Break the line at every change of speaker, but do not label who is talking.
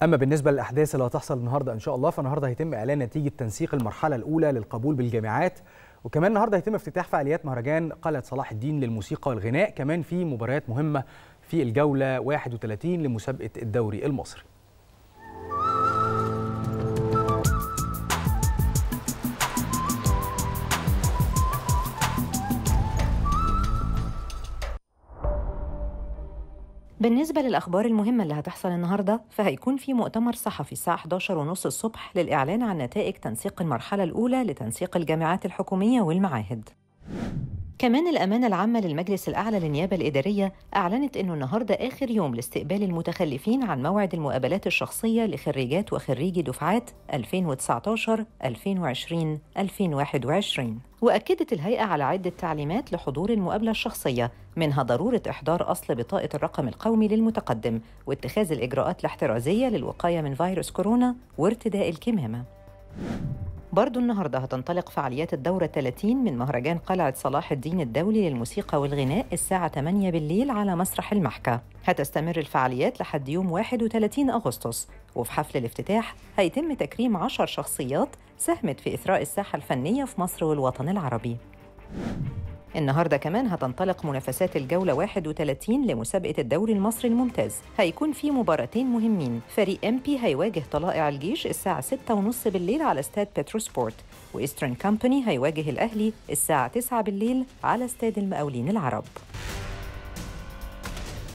اما بالنسبه للاحداث اللي هتحصل النهارده ان شاء الله فالنهارده هيتم اعلان نتيجه تنسيق المرحله الاولى للقبول بالجامعات وكمان النهارده هيتم افتتاح فعاليات مهرجان قلعه صلاح الدين للموسيقى والغناء كمان في مباريات مهمه في الجوله 31 لمسابقه الدوري المصري
بالنسبة للأخبار المهمة اللي هتحصل النهاردة فهيكون في مؤتمر صحفي الساعة 11 ونص الصبح للإعلان عن نتائج تنسيق المرحلة الأولى لتنسيق الجامعات الحكومية والمعاهد كمان الأمانة العامة للمجلس الأعلى للنيابة الإدارية أعلنت أنه النهاردة آخر يوم لاستقبال المتخلفين عن موعد المقابلات الشخصية لخريجات وخريجي دفعات 2019 2020 2021 وأكدت الهيئة على عدة تعليمات لحضور المقابلة الشخصية منها ضرورة إحضار أصل بطاقة الرقم القومي للمتقدم واتخاذ الإجراءات الاحترازية للوقاية من فيروس كورونا وارتداء الكمامة برضو النهاردة هتنطلق فعاليات الدورة 30 من مهرجان قلعة صلاح الدين الدولي للموسيقى والغناء الساعة 8 بالليل على مسرح المحكة هتستمر الفعاليات لحد يوم 31 أغسطس وفي حفل الافتتاح هيتم تكريم 10 شخصيات ساهمت في إثراء الساحة الفنية في مصر والوطن العربي النهارده كمان هتنطلق منافسات الجولة 31 لمسابقة الدوري المصري الممتاز هيكون في مباراتين مهمين فريق ام بي هيواجه طلائع الجيش الساعة 6:30 بالليل على استاد بترو سبورت وإيسترن كامباني هيواجه الأهلي الساعة 9 بالليل على استاد المقاولين العرب